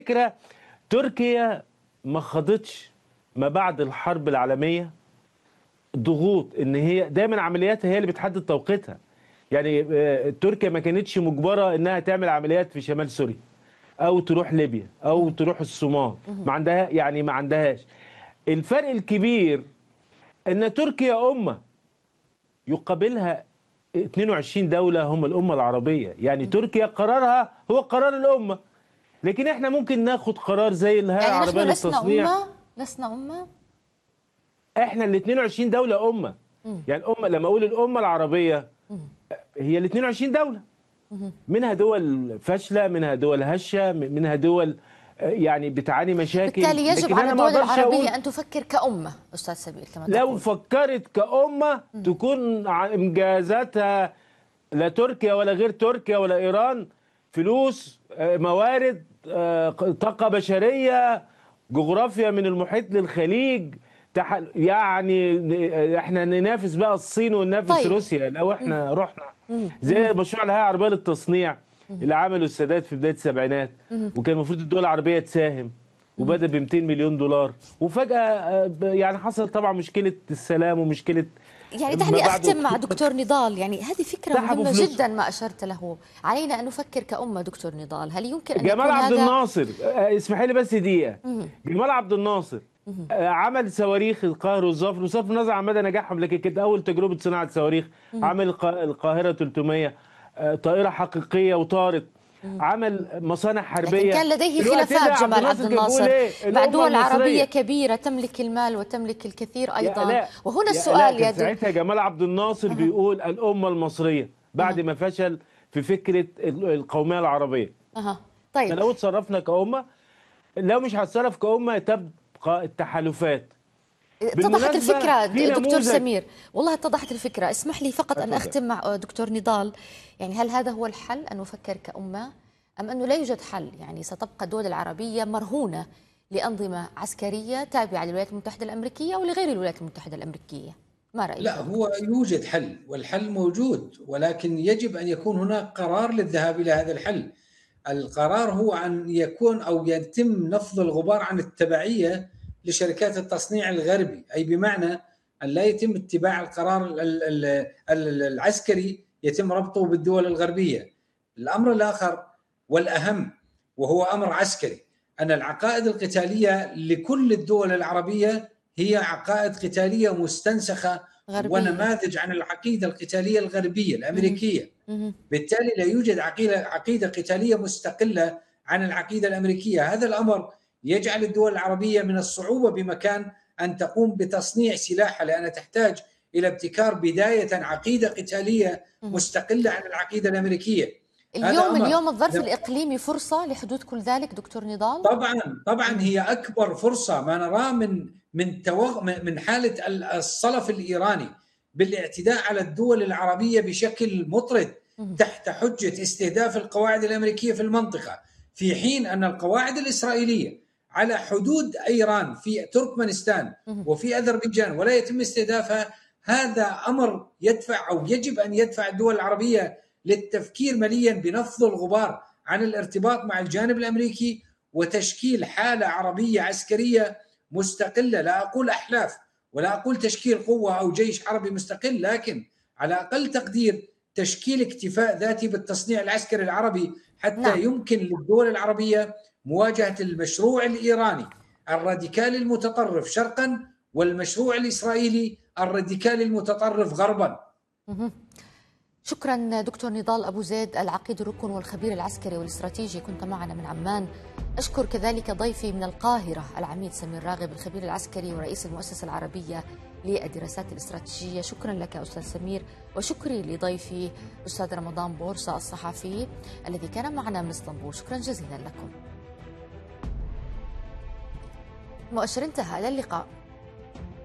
فكرة تركيا ما خاضتش ما بعد الحرب العالمية ضغوط ان هي دايما عملياتها هي اللي بتحدد توقيتها يعني آه، تركيا ما كانتش مجبرة انها تعمل عمليات في شمال سوريا او تروح ليبيا او تروح الصومال ما عندها يعني ما عندهاش الفرق الكبير ان تركيا امه يقابلها 22 دولة هم الأمة العربية يعني تركيا قرارها هو قرار الأمة لكن احنا ممكن ناخد قرار زي الهيئة يعني العربية نحن لسنا للتصنيع أمة لسنا أمة احنا ال 22 دولة أمة يعني الأمة لما أقول الأمة العربية هي ال 22 دولة منها دول فاشلة منها دول هشة منها دول آه، يعني بتعاني مشاكل بالتالي يجب لكن على أنا ما الدول أقدرش أقول- العربية أن تفكر كأمة أستاذ سبيل كما لو تقول فكرت كأمة تكون ع- إنجازاتها لا تركيا ولا غير تركيا ولا إيران فلوس آه، موارد آه، طاقة بشرية جغرافيا من المحيط للخليج تح... يعني ن- احنا ننافس بقى الصين وننافس طيب. روسيا لو احنا رحنا زي مشروع الهيئة العربية للتصنيع اللي عمله السادات في بداية السبعينات وكان المفروض الدول العربية تساهم وبدأ ب 200 مليون دولار وفجأة آه، ب- يعني حصل طبعا مشكلة السلام ومشكلة يعني ما دعني بعد أختم مع أكتوبر. دكتور نضال يعني هذه فكرة سحبوا مهمة فلوسهم. جدا ما أشرت له علينا أن نفكر كأمة دكتور نضال هل يمكن أن جمال يكون عبد هذا الناصر آه، اسمحي لي بس دقيقة جمال عبد الناصر آه، عمل صواريخ القاهرة والظفر وصرف النظر عن مدى نجاحهم لكن كانت أول تجربة صناعة صواريخ عمل الق- القاهرة 300 آه، طائرة حقيقية وطارت عمل مصانع حربية لكن كان لديه في الوقت ده خلافات جمال عبد كان بيقول الناصر إيه؟ مع الأمة دول عربية المصرية. كبيرة تملك المال وتملك الكثير يا أيضا آلاء، وهنا يا السؤال آلاء، يا كان دك- ساعتها جمال عبد الناصر بيقول الأمة المصرية بعد ما فشل في فكرة ال- القومية العربية أها طيب لو اتصرفنا كأمة لو مش هتصرف كأمة تبقى التحالفات اتضحت بالمناسبة الفكرة في دكتور نموذج- سمير والله اتضحت الفكرة اسمح لي فقط أن اتفضل. أختم مع دكتور نضال يعني هل هذا هو الحل أن نفكر كأمة أم أنه لا يوجد حل يعني ستبقى الدول العربية مرهونة لأنظمة عسكرية تابعة للولايات المتحدة الأمريكية ولغير الولايات المتحدة الأمريكية ما رأيك؟ لا هو يوجد حل والحل موجود ولكن يجب ان يكون هناك قرار للذهاب الى هذا الحل. القرار هو ان يكون او يتم نفض الغبار عن التبعيه لشركات التصنيع الغربي، اي بمعنى ان لا يتم اتباع القرار ال- ال- ال- العسكري يتم ربطه بالدول الغربيه. الامر الاخر والاهم وهو امر عسكري ان العقائد القتاليه لكل الدول العربيه هي عقائد قتاليه مستنسخه غربية. ونماذج عن العقيده القتاليه الغربيه الامريكيه مهم. بالتالي لا يوجد عقيده عقيده قتاليه مستقله عن العقيده الامريكيه هذا الامر يجعل الدول العربيه من الصعوبه بمكان ان تقوم بتصنيع سلاحها لانها تحتاج الى ابتكار بدايه عقيده قتاليه مستقله عن العقيده الامريكيه هذا اليوم أمر. اليوم الظرف لا. الإقليمي فرصة لحدوث كل ذلك دكتور نضال؟ طبعا طبعا هي اكبر فرصه ما نراه من من توغ من من حاله ال- الصلف الايراني بالاعتداء على الدول العربيه بشكل مطرد تحت حجه استهداف القواعد الامريكيه في المنطقه في حين ان القواعد الاسرائيليه على حدود ايران في تركمانستان وفي اذربيجان ولا يتم استهدافها هذا امر يدفع او يجب ان يدفع الدول العربيه للتفكير مليا بنفض الغبار عن الارتباط مع الجانب الامريكي وتشكيل حاله عربيه عسكريه مستقله لا اقول احلاف ولا اقول تشكيل قوه او جيش عربي مستقل لكن على اقل تقدير تشكيل اكتفاء ذاتي بالتصنيع العسكري العربي حتى نعم. نعم. يمكن للدول العربيه مواجهه المشروع الايراني الراديكالي المتطرف شرقا والمشروع الاسرائيلي الراديكالي المتطرف غربا شكرا دكتور نضال أبو زيد العقيد الركن والخبير العسكري والاستراتيجي كنت معنا من عمان أشكر كذلك ضيفي من القاهرة العميد سمير راغب الخبير العسكري ورئيس المؤسسة العربية للدراسات الاستراتيجية شكرا لك أستاذ سمير وشكري لضيفي أستاذ رمضان بورصة الصحفي الذي كان معنا من اسطنبول شكرا جزيلا لكم مؤشر انتهى إلى اللقاء